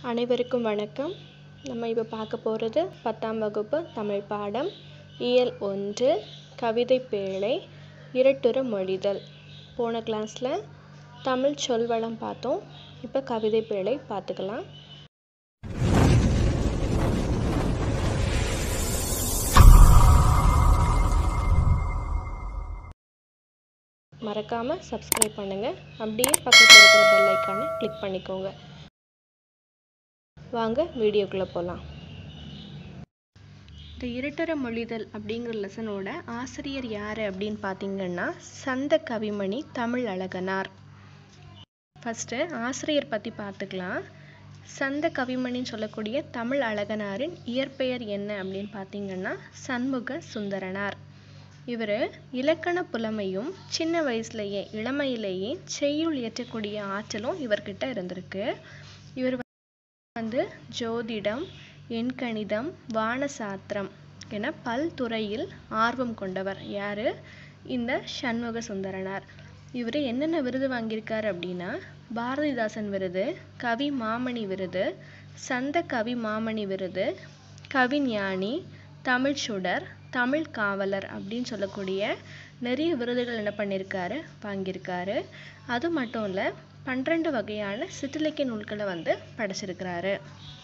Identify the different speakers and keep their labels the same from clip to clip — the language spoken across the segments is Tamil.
Speaker 1: அனைவருக்கும் வணக்கம் நம்ம இப்போ பார்க்க போகிறது பத்தாம் வகுப்பு தமிழ் பாடம் இயல் ஒன்று கவிதை பேழை இரட்டுற மொழிதல் போன கிளாஸில் தமிழ் சொல்வளம் பார்த்தோம் இப்போ கவிதை பேழை பார்த்துக்கலாம் மறக்காமல் சப்ஸ்கிரைப் பண்ணுங்கள் அப்படியே பக்கத்தில் இருக்கிற பெல் ஐக்கானை கிளிக் பண்ணிக்கோங்க வாங்க வீடியோக்குள்ளே போகலாம் இந்த இருட்டர மொழிதல் அப்படிங்கிற லெசனோட ஆசிரியர் யார் அப்படின்னு பார்த்தீங்கன்னா சந்த கவிமணி தமிழ் அழகனார் ஃபஸ்ட்டு ஆசிரியர் பற்றி பார்த்துக்கலாம் சந்த கவிமணின்னு சொல்லக்கூடிய தமிழ் அழகனாரின் இயற்பெயர் என்ன அப்படின்னு பார்த்தீங்கன்னா சண்முக சுந்தரனார் இவர் இலக்கண புலமையும் சின்ன வயசுலேயே இளமையிலேயே செய்யுள் இயற்றக்கூடிய ஆற்றலும் இவர்கிட்ட இருந்திருக்கு இவர் வந்து ஜோதிடம் எண்கணிதம் வானசாத்திரம் என பல்துறையில் ஆர்வம் கொண்டவர் யார் இந்த சண்முக சுந்தரனார் இவர் என்னென்ன விருது வாங்கியிருக்காரு அப்படின்னா பாரதிதாசன் விருது கவி மாமணி விருது சந்த கவி மாமணி விருது கவிஞானி தமிழ் சுடர் தமிழ் காவலர் அப்படின்னு சொல்லக்கூடிய நிறைய விருதுகள் என்ன பண்ணியிருக்காரு வாங்கியிருக்காரு அது மட்டும் இல்லை பன்னிரெண்டு வகையான சிற்றிலக்கிய நூல்களை வந்து படைச்சிருக்கிறாரு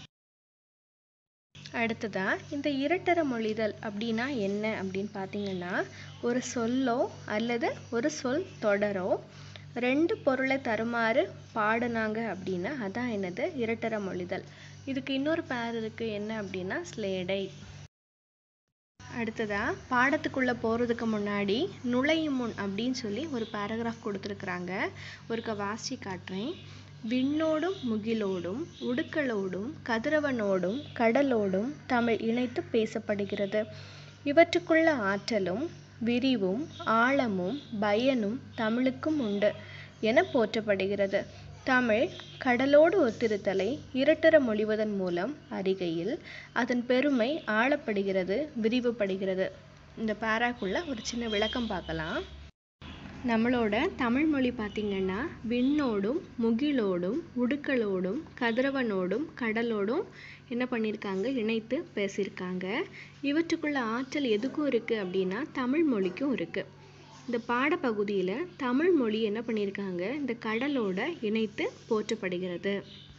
Speaker 1: அடுத்ததா இந்த இரட்டர மொழிதல் அப்படின்னா என்ன அப்படின்னு பார்த்தீங்கன்னா ஒரு சொல்லோ அல்லது ஒரு சொல் தொடரோ ரெண்டு பொருளை தருமாறு பாடுனாங்க அப்படின்னா அதான் என்னது இரட்டர மொழிதல் இதுக்கு இன்னொரு பேர் இருக்கு என்ன அப்படின்னா ஸ்லேடை அடுத்ததா பாடத்துக்குள்ளே போகிறதுக்கு முன்னாடி நுழையும் முன் அப்படின்னு சொல்லி ஒரு பேராகிராஃப் கொடுத்துருக்குறாங்க ஒருக்க வாசி காட்டுறேன் விண்ணோடும் முகிலோடும் உடுக்களோடும் கதிரவனோடும் கடலோடும் தமிழ் இணைத்து பேசப்படுகிறது இவற்றுக்குள்ள ஆற்றலும் விரிவும் ஆழமும் பயனும் தமிழுக்கும் உண்டு என போற்றப்படுகிறது தமிழ் கடலோடு ஒத்திருத்தலை இரட்டர மொழிவதன் மூலம் அறிகையில் அதன் பெருமை ஆழப்படுகிறது விரிவுபடுகிறது இந்த பேராக்குள்ள ஒரு சின்ன விளக்கம் பார்க்கலாம் நம்மளோட தமிழ் மொழி பார்த்திங்கன்னா விண்ணோடும் முகிலோடும் உடுக்களோடும் கதிரவனோடும் கடலோடும் என்ன பண்ணியிருக்காங்க இணைத்து பேசியிருக்காங்க இவற்றுக்குள்ள ஆற்றல் எதுக்கும் இருக்குது அப்படின்னா தமிழ் மொழிக்கும் இருக்குது இந்த பாடப்பகுதியில் தமிழ் மொழி என்ன பண்ணியிருக்காங்க இந்த கடலோட இணைத்து போற்றப்படுகிறது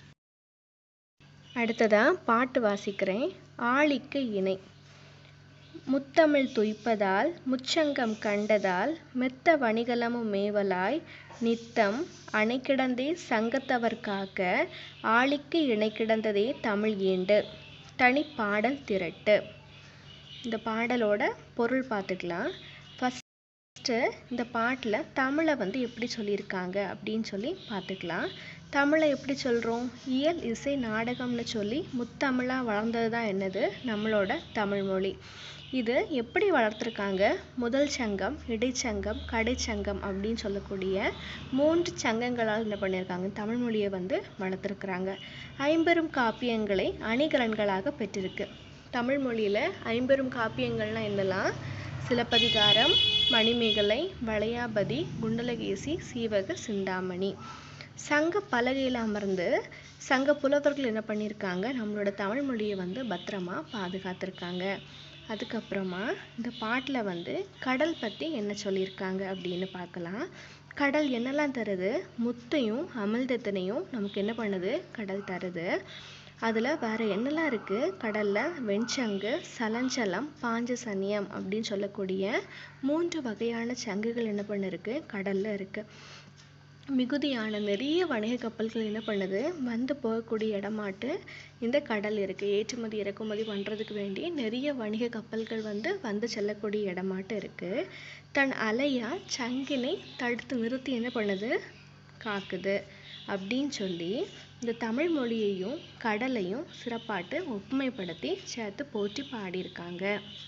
Speaker 1: அடுத்ததாக பாட்டு வாசிக்கிறேன் ஆழிக்கு இணை முத்தமிழ் துய்ப்பதால் முச்சங்கம் கண்டதால் மெத்த வணிகலமும் மேவலாய் நித்தம் அணை கிடந்தே சங்கத்தவர் காக்க ஆழிக்கு இணை கிடந்ததே தமிழ் ஏண்டு தனி பாடல் திரட்டு இந்த பாடலோட பொருள் பார்த்துக்கலாம் ஃபஸ்ட்டு இந்த பாட்டில் தமிழை வந்து எப்படி சொல்லியிருக்காங்க அப்படின்னு சொல்லி பார்த்துக்கலாம் தமிழை எப்படி சொல்கிறோம் இயல் இசை நாடகம்னு சொல்லி முத்தமிழாக வளர்ந்தது தான் என்னது நம்மளோட தமிழ் மொழி இது எப்படி வளர்த்துருக்காங்க முதல் சங்கம் இடைச்சங்கம் கடைச்சங்கம் அப்படின்னு சொல்லக்கூடிய மூன்று சங்கங்களால் என்ன பண்ணியிருக்காங்க தமிழ் மொழியை வந்து வளர்த்துருக்குறாங்க ஐம்பெரும் காப்பியங்களை அணிகலன்களாக பெற்றிருக்கு தமிழ் மொழியில் ஐம்பெரும் காப்பியங்கள்னால் என்னெல்லாம் சிலப்பதிகாரம் மணிமேகலை வளையாபதி குண்டலகேசி சீவக சிந்தாமணி சங்க பலகையில் அமர்ந்து சங்க புலவர்கள் என்ன பண்ணியிருக்காங்க நம்மளோட தமிழ் மொழியை வந்து பத்திரமா பாதுகாத்திருக்காங்க அதுக்கப்புறமா இந்த பாட்டில் வந்து கடல் பற்றி என்ன சொல்லியிருக்காங்க அப்படின்னு பார்க்கலாம் கடல் என்னெல்லாம் தருது முத்தையும் அமிழ்தத்தினையும் நமக்கு என்ன பண்ணுது கடல் தருது அதில் வேறு என்னெல்லாம் இருக்குது கடலில் வெண்சங்கு சலஞ்சலம் பாஞ்சசனியம் அப்படின்னு சொல்லக்கூடிய மூன்று வகையான சங்குகள் என்ன பண்ணிருக்கு கடலில் இருக்குது மிகுதியான நிறைய வணிக கப்பல்கள் என்ன பண்ணுது வந்து போகக்கூடிய இடமாட்டு இந்த கடல் இருக்குது ஏற்றுமதி இறக்குமதி பண்ணுறதுக்கு வேண்டி நிறைய வணிக கப்பல்கள் வந்து வந்து செல்லக்கூடிய இடமாட்டு இருக்குது தன் அலையா சங்கினை தடுத்து நிறுத்தி என்ன பண்ணுது காக்குது அப்படின்னு சொல்லி இந்த தமிழ் மொழியையும் கடலையும் சிறப்பாட்டு ஒப்புமைப்படுத்தி சேர்த்து போற்றி பாடியிருக்காங்க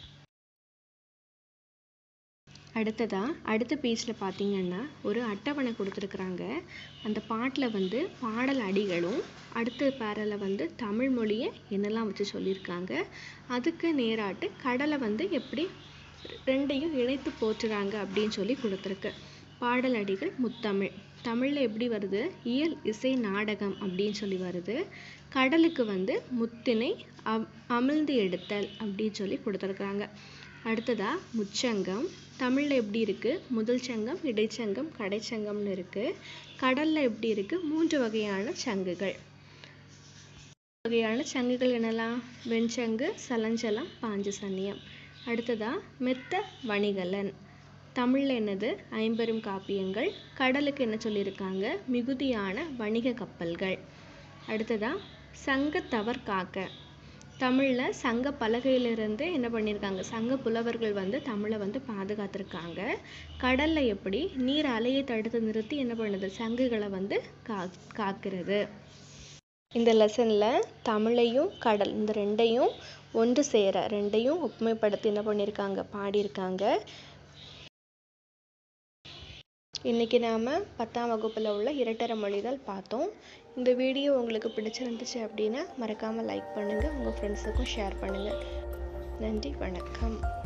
Speaker 1: அடுத்ததா அடுத்த பேஜில் பார்த்தீங்கன்னா ஒரு அட்டவணை கொடுத்துருக்குறாங்க அந்த பாட்டில் வந்து பாடல் அடிகளும் அடுத்த பேரில் வந்து தமிழ் மொழியை என்னெல்லாம் வச்சு சொல்லியிருக்காங்க அதுக்கு நேராட்டு கடலை வந்து எப்படி ரெண்டையும் இணைத்து போற்றுறாங்க அப்படின்னு சொல்லி கொடுத்துருக்கு பாடல் அடிகள் முத்தமிழ் தமிழில் எப்படி வருது இயல் இசை நாடகம் அப்படின்னு சொல்லி வருது கடலுக்கு வந்து முத்தினை அம் அமிழ்ந்து எடுத்தல் அப்படின்னு சொல்லி கொடுத்துருக்குறாங்க அடுத்ததா முச்சங்கம் தமிழில் எப்படி இருக்குது முதல் சங்கம் இடைச்சங்கம் கடைச்சங்கம்னு இருக்குது கடலில் எப்படி இருக்குது மூன்று வகையான சங்குகள் வகையான சங்குகள் என்னலாம் வெண்சங்கு சலஞ்சலம் பாஞ்ச சன்னியம் அடுத்ததா மெத்த வணிகலன் தமிழில் என்னது ஐம்பெரும் காப்பியங்கள் கடலுக்கு என்ன சொல்லியிருக்காங்க மிகுதியான வணிக கப்பல்கள் அடுத்ததா சங்கத்தவர் காக்க தமிழில் சங்க பலகையிலிருந்து என்ன பண்ணியிருக்காங்க சங்க புலவர்கள் வந்து தமிழை வந்து பாதுகாத்திருக்காங்க கடலில் எப்படி நீர் அலையை தடுத்து நிறுத்தி என்ன பண்ணுது சங்குகளை வந்து கா காக்கிறது இந்த லெசனில் தமிழையும் கடல் இந்த ரெண்டையும் ஒன்று சேர ரெண்டையும் ஒப்புமைப்படுத்தி என்ன பண்ணியிருக்காங்க பாடியிருக்காங்க இன்றைக்கி நாம் பத்தாம் வகுப்பில் உள்ள இரட்டர மொழிகள் பார்த்தோம் இந்த வீடியோ உங்களுக்கு பிடிச்சிருந்துச்சு அப்படின்னா மறக்காமல் லைக் பண்ணுங்கள் உங்கள் ஃப்ரெண்ட்ஸுக்கும் ஷேர் பண்ணுங்கள் நன்றி வணக்கம்